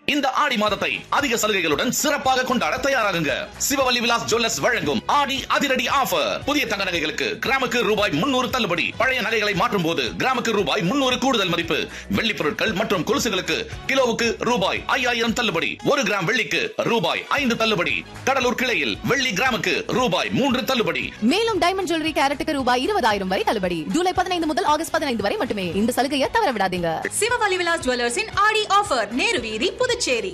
இந்த ஆடி மாதத்தை அதிக சலுகைகளுடன் சிறப்பாக கொண்டாட தயாராகுங்க சிவவல்லி விலாஸ் ஜுவல்லர்ஸ் வழங்கும் ஆடி அதிரடி ஆஃபர் புதிய தங்க நகைகளுக்கு கிராமுக்கு ரூபாய் முன்னூறு தள்ளுபடி பழைய நகைகளை மாற்றும் போது கிராமுக்கு ரூபாய் முன்னூறு கூடுதல் மதிப்பு வெள்ளி பொருட்கள் மற்றும் கொலுசுகளுக்கு கிலோவுக்கு ரூபாய் ஐயாயிரம் தள்ளுபடி ஒரு கிராம் வெள்ளிக்கு ரூபாய் ஐந்து தள்ளுபடி கடலூர் கிளையில் வெள்ளி கிராமுக்கு ரூபாய் மூன்று தள்ளுபடி மேலும் டைமண்ட் ஜுவல்லரி கேரட்டுக்கு ரூபாய் இருபதாயிரம் வரை தள்ளுபடி ஜூலை பதினைந்து முதல் ஆகஸ்ட் பதினைந்து வரை மட்டுமே இந்த சலுகையை தவற விடாதீங்க சிவவலி விலாஸ் ஜுவல்லர்ஸின் ஆடி ஆஃபர் நேரு வீதி Puducherry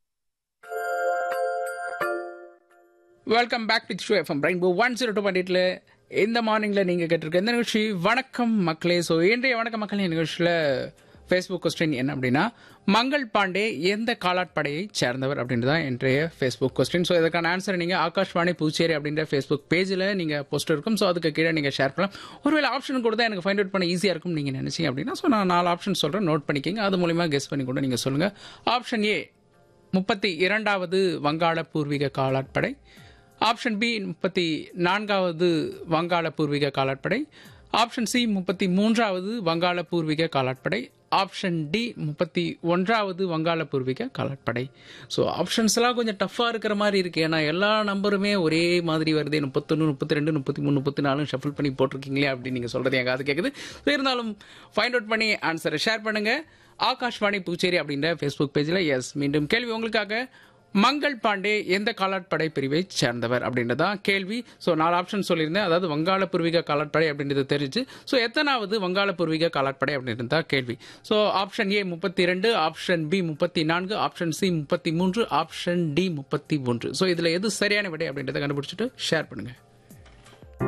welcome back to show FM rainbow one zero two point எயிட்ல இந்த மார்னிங்ல நீங்க கேட்டிருக்க இந்த நிகழ்ச்சி வணக்கம் மக்களே ஸோ இன்றைய வணக்கம் மக்களே நிகழ்ச்சியில் ஃபேஸ்புக் கொஸ்டின் என்ன அப்படின்னா மங்கள் பாண்டே எந்த காலாட்படையை சேர்ந்தவர் அப்படின்றது தான் இன்றைய ஃபேஸ்புக் கொஸ்டின் ஸோ இதுக்கான ஆன்சர் நீங்கள் ஆகாஷ்வாணி புதுச்சேரி அப்படின்ற ஃபேஸ்புக் பேஜில் நீங்கள் போஸ்ட் இருக்கும் ஸோ அதுக்கு கீழே நீங்கள் ஷேர் பண்ணலாம் ஒருவேளை ஆப்ஷன் கொடுத்தா எனக்கு ஃபைண்ட் அவுட் பண்ண ஈஸியாக இருக்கும் நீங்கள் நினைச்சீங்க அப்படின்னா ஸோ நான் நாலு ஆப்ஷன் சொல்கிறேன் நோட் பண்ணிக்கிங்க அது மூலிமா கெஸ் பண்ணி கூட நீங்கள் சொல்லுங்கள் ஆப்ஷன் ஏ முப்பத்தி இரண்டாவது வங்காள பூர்வீக காலாட்படை ஆப்ஷன் பி முப்பத்தி நான்காவது வங்காள பூர்வீக காலாட்படை ஆப்ஷன் சி முப்பத்தி மூன்றாவது வங்காள பூர்வீக காலாட்படை ஆப்ஷன் டி முப்பத்தி ஒன்றாவது வங்காள பூர்வீக காலாட்படை ஸோ ஆப்ஷன்ஸ் எல்லாம் கொஞ்சம் டஃப்பாக இருக்கிற மாதிரி இருக்கு ஏன்னா எல்லா நம்பருமே ஒரே மாதிரி வருது முப்பத்தொன்று முப்பத்தி ரெண்டு முப்பத்தி மூணு முப்பத்தி நாலு ஷஃபிள் பண்ணி போட்டிருக்கீங்களே அப்படின்னு நீங்கள் சொல்கிறது என் காது கேட்குது ஸோ இருந்தாலும் ஃபைண்ட் அவுட் பண்ணி ஆன்சரை ஷேர் பண்ணுங்க ஆகாஷ்வாணி புதுச்சேரி அப்படின்ற ஃபேஸ்புக் பேஜில் எஸ் மீண்டும் கேள்வி உங்களுக்காக மங்கள் பாண்டே எந்த காலாட்படை பிரிவை சேர்ந்தவர் அப்படின்றதான் கேள்வி ஸோ நாலு ஆப்ஷன் சொல்லியிருந்தேன் அதாவது வங்காள பூர்வீக காலாட்படை அப்படின்றது தெரிஞ்சு ஸோ எத்தனாவது வங்காள பூர்வீக காலாட்படை அப்படின்றது தான் கேள்வி ஸோ ஆப்ஷன் ஏ முப்பத்தி ரெண்டு ஆப்ஷன் பி முப்பத்தி நான்கு ஆப்ஷன் சி முப்பத்தி மூன்று ஆப்ஷன் டி முப்பத்தி ஒன்று ஸோ இதில் எது சரியான விடை அப்படின்றத கண்டுபிடிச்சிட்டு ஷேர் பண்ணுங்க